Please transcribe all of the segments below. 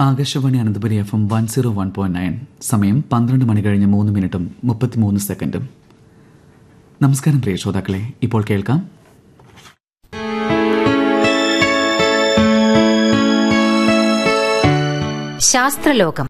Akashvani Ananthapuri F M one zero one point nine സമയം പന്ത്രണ്ട് മണി കഴിഞ്ഞ് മൂന്ന് മിനിറ്റും മുപ്പത്തിമൂന്ന് സെക്കൻഡും നമസ്കാരം പ്രിയ ശ്രോതാക്കളെ ഇപ്പോൾ കേൾക്കാം ശാസ്ത്രലോകം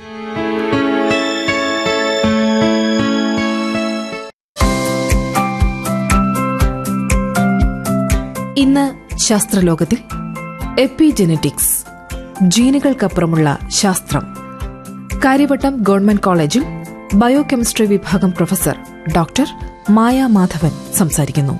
ഇന്ന് ശാസ്ത്രലോകത്തിൽ എപ്പിജെനറ്റിക്സ് ജീനുകൾക്കപ്പുറമുള്ള ശാസ്ത്രം കാര്യവട്ടം ഗവൺമെന്റ് കോളേജിൽ ബയോകെമിസ്ട്രി വിഭാഗം പ്രൊഫസർ ഡോക്ടർ മായ മാധവൻ സംസാരിക്കുന്നു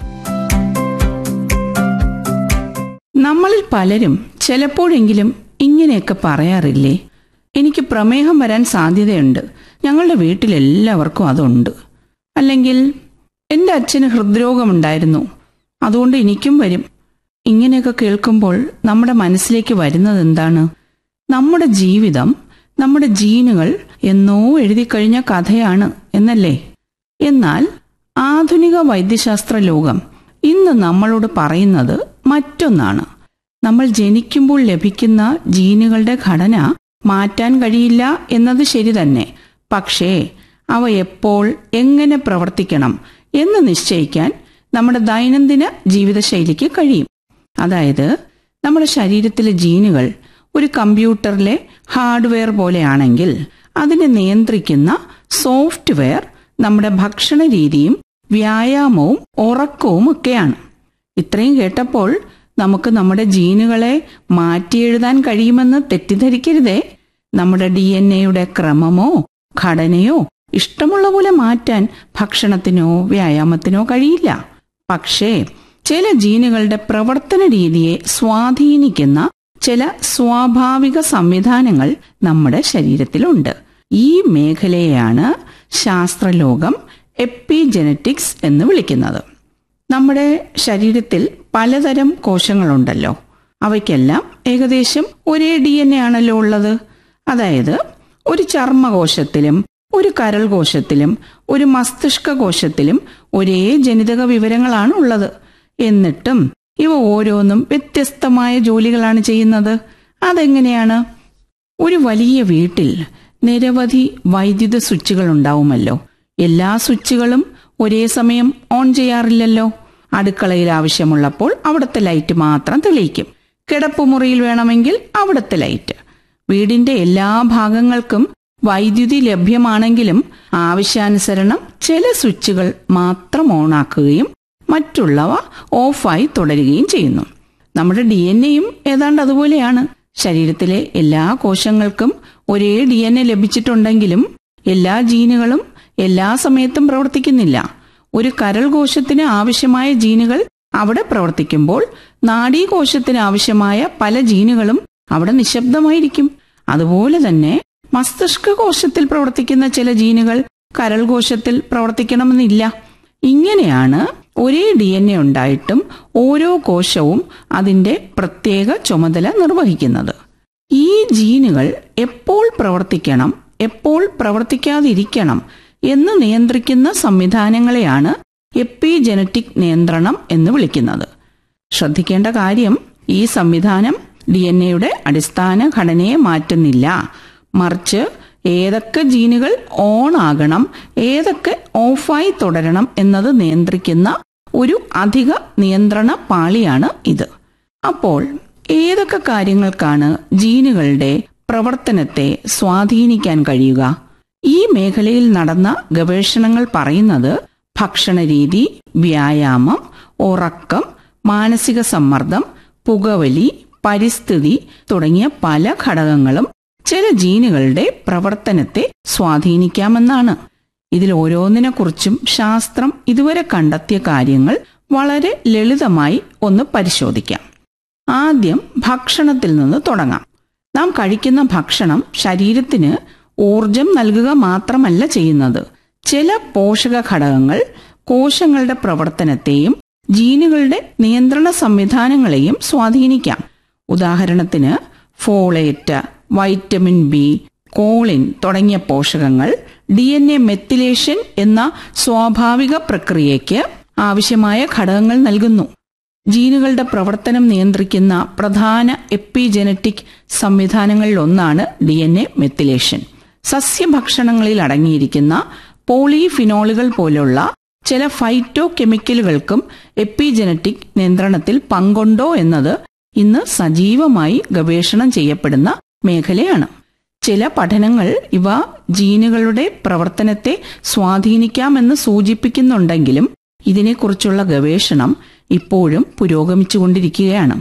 നമ്മളിൽ പലരും ചിലപ്പോഴെങ്കിലും ഇങ്ങനെയൊക്കെ പറയാറില്ലേ എനിക്ക് പ്രമേഹം വരാൻ സാധ്യതയുണ്ട് ഞങ്ങളുടെ വീട്ടിലെല്ലാവർക്കും അതുണ്ട് അല്ലെങ്കിൽ എൻ്റെ അച്ഛന് ഹൃദ്രോഗമുണ്ടായിരുന്നു അതുകൊണ്ട് എനിക്കും വരും ഇങ്ങനെയൊക്കെ കേൾക്കുമ്പോൾ നമ്മുടെ മനസ്സിലേക്ക് വരുന്നത് എന്താണ് നമ്മുടെ ജീവിതം നമ്മുടെ ജീനുകൾ എന്നോ എഴുതി കഴിഞ്ഞ കഥയാണ് എന്നല്ലേ എന്നാൽ ആധുനിക വൈദ്യശാസ്ത്ര ലോകം ഇന്ന് നമ്മളോട് പറയുന്നത് മറ്റൊന്നാണ് നമ്മൾ ജനിക്കുമ്പോൾ ലഭിക്കുന്ന ജീനുകളുടെ ഘടന മാറ്റാൻ കഴിയില്ല എന്നത് ശരി തന്നെ പക്ഷേ അവ എപ്പോൾ എങ്ങനെ പ്രവർത്തിക്കണം എന്ന് നിശ്ചയിക്കാൻ നമ്മുടെ ദൈനംദിന ജീവിതശൈലിക്ക് കഴിയും അതായത് നമ്മുടെ ശരീരത്തിലെ ജീനുകൾ ഒരു കമ്പ്യൂട്ടറിലെ ഹാർഡ്വെയർ പോലെയാണെങ്കിൽ അതിനെ നിയന്ത്രിക്കുന്ന സോഫ്റ്റ്വെയർ നമ്മുടെ ഭക്ഷണ രീതിയും വ്യായാമവും ഉറക്കവും ഒക്കെയാണ് ഇത്രയും കേട്ടപ്പോൾ നമുക്ക് നമ്മുടെ ജീനുകളെ മാറ്റിയെഴുതാൻ കഴിയുമെന്ന് തെറ്റിദ്ധരിക്കരുതേ നമ്മുടെ ഡി എൻ എയുടെ ക്രമമോ ഘടനയോ ഇഷ്ടമുള്ള പോലെ മാറ്റാൻ ഭക്ഷണത്തിനോ വ്യായാമത്തിനോ കഴിയില്ല പക്ഷേ ചില ജീനുകളുടെ പ്രവർത്തന രീതിയെ സ്വാധീനിക്കുന്ന ചില സ്വാഭാവിക സംവിധാനങ്ങൾ നമ്മുടെ ശരീരത്തിലുണ്ട് ഈ മേഖലയെയാണ് ശാസ്ത്രലോകം എപ്പിജെനറ്റിക്സ് എന്ന് വിളിക്കുന്നത് നമ്മുടെ ശരീരത്തിൽ പലതരം കോശങ്ങളുണ്ടല്ലോ അവയ്ക്കെല്ലാം ഏകദേശം ഒരേ ഡി എൻ എ ആണല്ലോ ഉള്ളത് അതായത് ഒരു ചർമ്മകോശത്തിലും ഒരു കരൾ കോശത്തിലും ഒരു മസ്തിഷ്ക കോശത്തിലും ഒരേ ജനിതക വിവരങ്ങളാണ് ഉള്ളത് എന്നിട്ടും ഇവ ഓരോന്നും വ്യത്യസ്തമായ ജോലികളാണ് ചെയ്യുന്നത് അതെങ്ങനെയാണ് ഒരു വലിയ വീട്ടിൽ നിരവധി വൈദ്യുത സ്വിച്ചുകൾ ഉണ്ടാവുമല്ലോ എല്ലാ സ്വിച്ചുകളും ഒരേ സമയം ഓൺ ചെയ്യാറില്ലല്ലോ അടുക്കളയിൽ ആവശ്യമുള്ളപ്പോൾ അവിടുത്തെ ലൈറ്റ് മാത്രം തെളിയിക്കും കിടപ്പുമുറിയിൽ വേണമെങ്കിൽ അവിടുത്തെ ലൈറ്റ് വീടിന്റെ എല്ലാ ഭാഗങ്ങൾക്കും വൈദ്യുതി ലഭ്യമാണെങ്കിലും ആവശ്യാനുസരണം ചില സ്വിച്ചുകൾ മാത്രം ഓണാക്കുകയും മറ്റുള്ളവ ഓഫായി തുടരുകയും ചെയ്യുന്നു നമ്മുടെ ഡി എൻ എയും ഏതാണ്ട് അതുപോലെയാണ് ശരീരത്തിലെ എല്ലാ കോശങ്ങൾക്കും ഒരേ ഡി എൻ എ ലഭിച്ചിട്ടുണ്ടെങ്കിലും എല്ലാ ജീനുകളും എല്ലാ സമയത്തും പ്രവർത്തിക്കുന്നില്ല ഒരു കരൾ കോശത്തിന് ആവശ്യമായ ജീനുകൾ അവിടെ പ്രവർത്തിക്കുമ്പോൾ നാഡീകോശത്തിന് ആവശ്യമായ പല ജീനുകളും അവിടെ നിശബ്ദമായിരിക്കും അതുപോലെ തന്നെ മസ്തിഷ്ക കോശത്തിൽ പ്രവർത്തിക്കുന്ന ചില ജീനുകൾ കരൾ കോശത്തിൽ പ്രവർത്തിക്കണമെന്നില്ല ഇങ്ങനെയാണ് ഒരേ ഡി എൻ എ ഉണ്ടായിട്ടും ഓരോ കോശവും അതിന്റെ പ്രത്യേക ചുമതല നിർവഹിക്കുന്നത് ഈ ജീനുകൾ എപ്പോൾ പ്രവർത്തിക്കണം എപ്പോൾ പ്രവർത്തിക്കാതിരിക്കണം എന്ന് നിയന്ത്രിക്കുന്ന സംവിധാനങ്ങളെയാണ് എപ്പിജനറ്റിക് നിയന്ത്രണം എന്ന് വിളിക്കുന്നത് ശ്രദ്ധിക്കേണ്ട കാര്യം ഈ സംവിധാനം ഡി എൻ എയുടെ അടിസ്ഥാന ഘടനയെ മാറ്റുന്നില്ല മറിച്ച് ഏതൊക്കെ ജീനുകൾ ഓൺ ആകണം ഏതൊക്കെ ഓഫായി തുടരണം എന്നത് നിയന്ത്രിക്കുന്ന ഒരു അധിക നിയന്ത്രണ പാളിയാണ് ഇത് അപ്പോൾ ഏതൊക്കെ കാര്യങ്ങൾക്കാണ് ജീനുകളുടെ പ്രവർത്തനത്തെ സ്വാധീനിക്കാൻ കഴിയുക ഈ മേഖലയിൽ നടന്ന ഗവേഷണങ്ങൾ പറയുന്നത് ഭക്ഷണരീതി വ്യായാമം ഉറക്കം മാനസിക സമ്മർദ്ദം പുകവലി പരിസ്ഥിതി തുടങ്ങിയ പല ഘടകങ്ങളും ചില ജീനുകളുടെ പ്രവർത്തനത്തെ സ്വാധീനിക്കാമെന്നാണ് ഇതിൽ ഓരോന്നിനെക്കുറിച്ചും ശാസ്ത്രം ഇതുവരെ കണ്ടെത്തിയ കാര്യങ്ങൾ വളരെ ലളിതമായി ഒന്ന് പരിശോധിക്കാം ആദ്യം ഭക്ഷണത്തിൽ നിന്ന് തുടങ്ങാം നാം കഴിക്കുന്ന ഭക്ഷണം ശരീരത്തിന് ഊർജം നൽകുക മാത്രമല്ല ചെയ്യുന്നത് ചില പോഷക ഘടകങ്ങൾ കോശങ്ങളുടെ പ്രവർത്തനത്തെയും ജീനുകളുടെ നിയന്ത്രണ സംവിധാനങ്ങളെയും സ്വാധീനിക്കാം ഉദാഹരണത്തിന് ഫോളേറ്റ് വൈറ്റമിൻ ബി കോളിൻ തുടങ്ങിയ പോഷകങ്ങൾ ഡി എൻ എ മെത്തിലേഷൻ എന്ന സ്വാഭാവിക പ്രക്രിയയ്ക്ക് ആവശ്യമായ ഘടകങ്ങൾ നൽകുന്നു ജീനുകളുടെ പ്രവർത്തനം നിയന്ത്രിക്കുന്ന പ്രധാന എപ്പിജനറ്റിക് സംവിധാനങ്ങളിലൊന്നാണ് ഡി എൻ എ മെത്തിലേഷൻ സസ്യഭക്ഷണങ്ങളിൽ അടങ്ങിയിരിക്കുന്ന പോളിഫിനോളുകൾ പോലുള്ള ചില ഫൈറ്റോ കെമിക്കലുകൾക്കും എപ്പിജനറ്റിക് നിയന്ത്രണത്തിൽ പങ്കുണ്ടോ എന്നത് ഇന്ന് സജീവമായി ഗവേഷണം ചെയ്യപ്പെടുന്ന മേഖലയാണ് ചില പഠനങ്ങൾ ഇവ ജീനുകളുടെ പ്രവർത്തനത്തെ സ്വാധീനിക്കാമെന്ന് സൂചിപ്പിക്കുന്നുണ്ടെങ്കിലും ഇതിനെക്കുറിച്ചുള്ള ഗവേഷണം ഇപ്പോഴും പുരോഗമിച്ചുകൊണ്ടിരിക്കുകയാണ്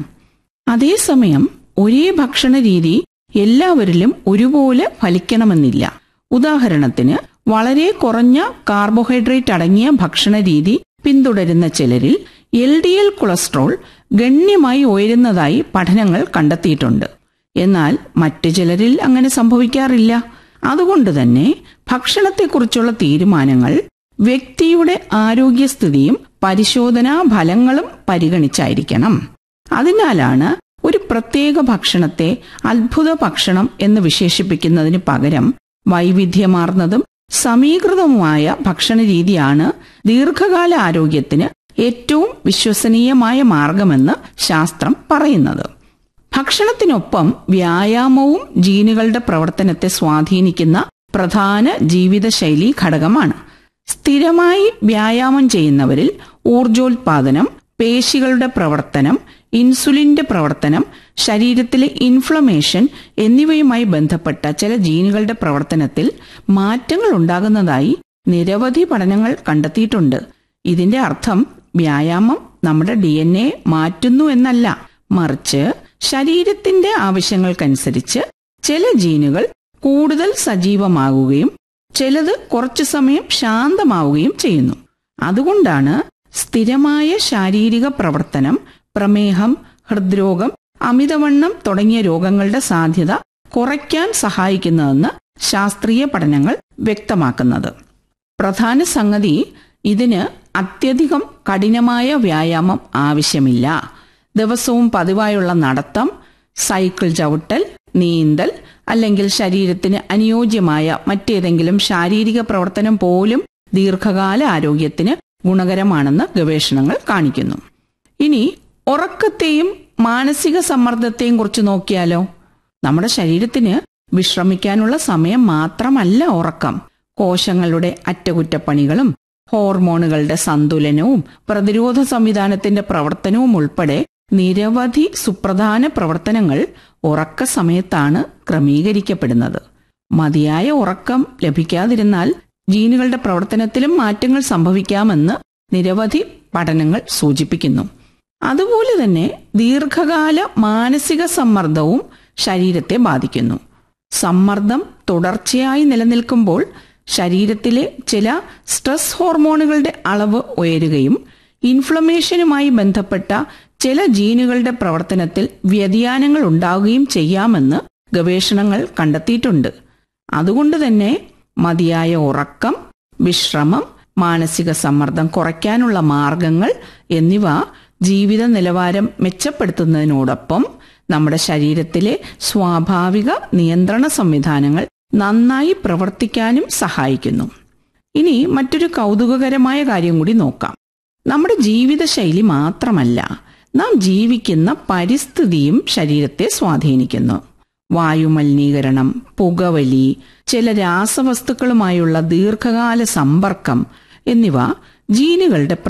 അതേസമയം ഒരേ ഭക്ഷണ രീതി എല്ലാവരിലും ഒരുപോലെ ഫലിക്കണമെന്നില്ല ഉദാഹരണത്തിന് വളരെ കുറഞ്ഞ കാർബോഹൈഡ്രേറ്റ് അടങ്ങിയ ഭക്ഷണ രീതി പിന്തുടരുന്ന ചിലരിൽ എൽ ഡി എൽ കൊളസ്ട്രോൾ ഗണ്യമായി ഉയരുന്നതായി പഠനങ്ങൾ കണ്ടെത്തിയിട്ടുണ്ട് എന്നാൽ മറ്റു ചിലരിൽ അങ്ങനെ സംഭവിക്കാറില്ല അതുകൊണ്ട് തന്നെ ഭക്ഷണത്തെക്കുറിച്ചുള്ള തീരുമാനങ്ങൾ വ്യക്തിയുടെ ആരോഗ്യസ്ഥിതിയും പരിശോധനാ ഫലങ്ങളും പരിഗണിച്ചായിരിക്കണം അതിനാലാണ് ഒരു പ്രത്യേക ഭക്ഷണത്തെ അത്ഭുത ഭക്ഷണം എന്ന് വിശേഷിപ്പിക്കുന്നതിന് പകരം വൈവിധ്യമാർന്നതും സമീകൃതവുമായ ഭക്ഷണ രീതിയാണ് ദീർഘകാല ആരോഗ്യത്തിന് ഏറ്റവും വിശ്വസനീയമായ മാർഗമെന്ന് ശാസ്ത്രം പറയുന്നത് ഭക്ഷണത്തിനൊപ്പം വ്യായാമവും ജീനുകളുടെ പ്രവർത്തനത്തെ സ്വാധീനിക്കുന്ന പ്രധാന ജീവിതശൈലി ഘടകമാണ് സ്ഥിരമായി വ്യായാമം ചെയ്യുന്നവരിൽ ഊർജോൽപാദനം പേശികളുടെ പ്രവർത്തനം ഇൻസുലിന്റെ പ്രവർത്തനം ശരീരത്തിലെ ഇൻഫ്ലമേഷൻ എന്നിവയുമായി ബന്ധപ്പെട്ട ചില ജീനുകളുടെ പ്രവർത്തനത്തിൽ മാറ്റങ്ങൾ ഉണ്ടാകുന്നതായി നിരവധി പഠനങ്ങൾ കണ്ടെത്തിയിട്ടുണ്ട് ഇതിന്റെ അർത്ഥം വ്യായാമം നമ്മുടെ ഡി എൻ എ മാറ്റുന്നു എന്നല്ല മറിച്ച് ശരീരത്തിന്റെ ആവശ്യങ്ങൾക്കനുസരിച്ച് ചില ജീനുകൾ കൂടുതൽ സജീവമാകുകയും ചിലത് കുറച്ചു സമയം ശാന്തമാവുകയും ചെയ്യുന്നു അതുകൊണ്ടാണ് സ്ഥിരമായ ശാരീരിക പ്രവർത്തനം പ്രമേഹം ഹൃദ്രോഗം അമിതവണ്ണം തുടങ്ങിയ രോഗങ്ങളുടെ സാധ്യത കുറയ്ക്കാൻ സഹായിക്കുന്നതെന്ന് ശാസ്ത്രീയ പഠനങ്ങൾ വ്യക്തമാക്കുന്നത് പ്രധാന സംഗതി ഇതിന് അത്യധികം കഠിനമായ വ്യായാമം ആവശ്യമില്ല ദിവസവും പതിവായുള്ള നടത്തം സൈക്കിൾ ചവിട്ടൽ നീന്തൽ അല്ലെങ്കിൽ ശരീരത്തിന് അനുയോജ്യമായ മറ്റേതെങ്കിലും ശാരീരിക പ്രവർത്തനം പോലും ദീർഘകാല ആരോഗ്യത്തിന് ഗുണകരമാണെന്ന് ഗവേഷണങ്ങൾ കാണിക്കുന്നു ഇനി ഉറക്കത്തെയും മാനസിക സമ്മർദ്ദത്തെയും കുറിച്ച് നോക്കിയാലോ നമ്മുടെ ശരീരത്തിന് വിശ്രമിക്കാനുള്ള സമയം മാത്രമല്ല ഉറക്കം കോശങ്ങളുടെ അറ്റകുറ്റപ്പണികളും ഹോർമോണുകളുടെ സന്തുലനവും പ്രതിരോധ സംവിധാനത്തിന്റെ പ്രവർത്തനവും ഉൾപ്പെടെ നിരവധി സുപ്രധാന പ്രവർത്തനങ്ങൾ ഉറക്ക സമയത്താണ് ക്രമീകരിക്കപ്പെടുന്നത് മതിയായ ഉറക്കം ലഭിക്കാതിരുന്നാൽ ജീനുകളുടെ പ്രവർത്തനത്തിലും മാറ്റങ്ങൾ സംഭവിക്കാമെന്ന് നിരവധി പഠനങ്ങൾ സൂചിപ്പിക്കുന്നു അതുപോലെ തന്നെ ദീർഘകാല മാനസിക സമ്മർദ്ദവും ശരീരത്തെ ബാധിക്കുന്നു സമ്മർദ്ദം തുടർച്ചയായി നിലനിൽക്കുമ്പോൾ ശരീരത്തിലെ ചില സ്ട്രെസ് ഹോർമോണുകളുടെ അളവ് ഉയരുകയും ഇൻഫ്ലമേഷനുമായി ബന്ധപ്പെട്ട ചില ജീനുകളുടെ പ്രവർത്തനത്തിൽ വ്യതിയാനങ്ങൾ ഉണ്ടാവുകയും ചെയ്യാമെന്ന് ഗവേഷണങ്ങൾ കണ്ടെത്തിയിട്ടുണ്ട് അതുകൊണ്ട് തന്നെ മതിയായ ഉറക്കം വിശ്രമം മാനസിക സമ്മർദ്ദം കുറയ്ക്കാനുള്ള മാർഗങ്ങൾ എന്നിവ ജീവിത നിലവാരം മെച്ചപ്പെടുത്തുന്നതിനോടൊപ്പം നമ്മുടെ ശരീരത്തിലെ സ്വാഭാവിക നിയന്ത്രണ സംവിധാനങ്ങൾ നന്നായി പ്രവർത്തിക്കാനും സഹായിക്കുന്നു ഇനി മറ്റൊരു കൗതുകകരമായ കാര്യം കൂടി നോക്കാം നമ്മുടെ ജീവിതശൈലി മാത്രമല്ല നാം ജീവിക്കുന്ന പരിസ്ഥിതിയും ശരീരത്തെ സ്വാധീനിക്കുന്നു വായുമലിനീകരണം പുകവലി ചില രാസവസ്തുക്കളുമായുള്ള ദീർഘകാല സമ്പർക്കം എന്നിവ ജീനുകളുടെ